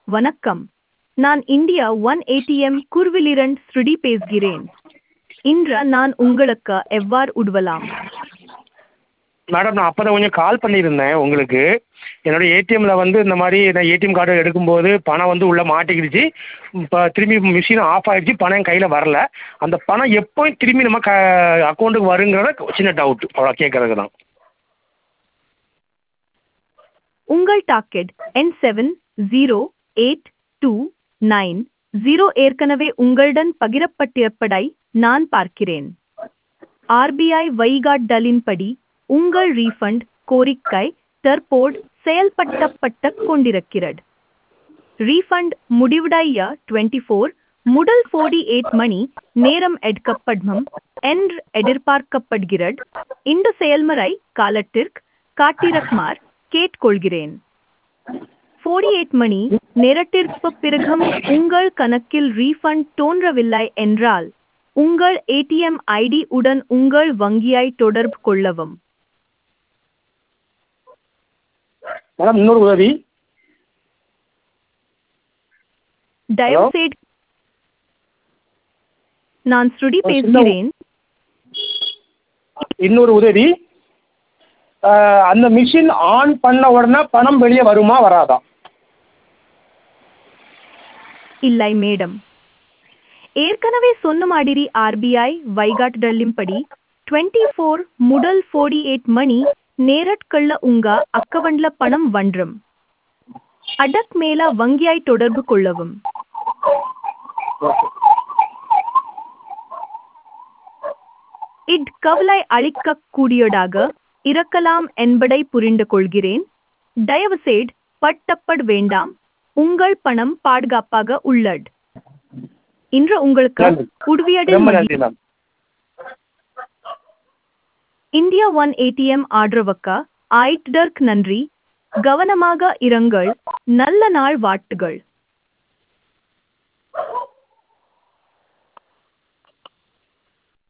வணக்கம் நான் India one ATM குர்விலிரண்ட் ஸ்ருடி பேசுகிறேன் இன்று நான் உங்களுக்கு எவ்வாறு உதவலாம் மேடம் நான் அப்போ தான் கொஞ்சம் கால் பண்ணியிருந்தேன் உங்களுக்கு என்னோடய ஏடிஎம்மில் வந்து இந்த மாதிரி நான் ஏடிஎம் கார்டு எடுக்கும்போது பணம் வந்து உள்ளே மாட்டிக்கிடுச்சு இப்போ திரும்பி மிஷின் ஆஃப் ஆகிடுச்சு பணம் என் கையில் வரல அந்த பணம் எப்போ திரும்பி நம்ம க அக்கௌண்ட்டுக்கு வருங்கிறத சின்ன டவுட் அவ்வளோ கேட்கறதுக்கு தான் உங்கள் டாக்கெட் என் seven zero eight two nine zero ஏற்கனவே உங்களுடன் பகிரப்பட்டிருப்பதை நான் பார்க்கிறேன் ஆர்பிஐ வழிகாட்டலின்படி உங்கள் ரீஃபண்ட் கோரிக்கை தற்போது செயல்படுத்தப்பட்டு கொண்டிருக்கிறது ரீஃபண்ட் முடிவடைய டுவெண்ட்டி ஃபோர் முதல் ஃபோர்டி எயிட் மணி நேரம் எடுக்கப்படும் என்று எதிர்பார்க்கப்படுகிறது இந்த செயல்முறை காலத்திற்கு காட்டிரக்குமார் கேட்டுக்கொள்கிறேன் ஃபோர்டி எயிட் மணி நேரத்திற்கு பிறகும் உங்கள் கணக்கில் ரீஃபண்ட் தோன்றவில்லை என்றால் உங்கள் ஏடிஎம் ஐடி உடன் உங்கள் வங்கியை தொடர்பு கொள்ளவும் மேடம் இன்னொரு உதவி தயவுசெய்து நான் ஸ்ருதி ஒரு சின்ன- பேசுகிறேன் இன்னொரு உதவி ஆஹ், அந்த மிஷின் ஆன் பண்ண உடனே பணம் வெளியே வருமா வராதா இல்லை மேடம் ஏற்கனவே சொன்ன மாதிரி ஆர்பிஐ வைகாட்டுதலின்படி டுவெண்ட்டி ஃபோர் முதல் ஃபோர்டி எயிட் மணி நேரட்கள்ள உங்க அக்கவுண்ட்ல பணம் வன்றும் அடக் மேல வங்கியை தொடர்பு கொள்ளவும் இட் கவலை அளிக்கக் கூடியதாக இருக்கலாம் என்பதை புரிந்து கொள்கிறேன் தயவுசெய்து பட்டப்பட வேண்டாம் உங்கள் பணம் பாதுகாப்பாக உள்ளது இன்று உங்களுக்கு நன்றி. உதவியதில் ரொம்ப மகிழ்ச்சி. நன்றி மேம் இந்தியா ஒன் ஏடிஎம் ஆதரவுக்கு ஆயிட்டதற்கு நன்றி கவனமாக இருங்கள் நல்ல நாள் வாழ்த்துகள்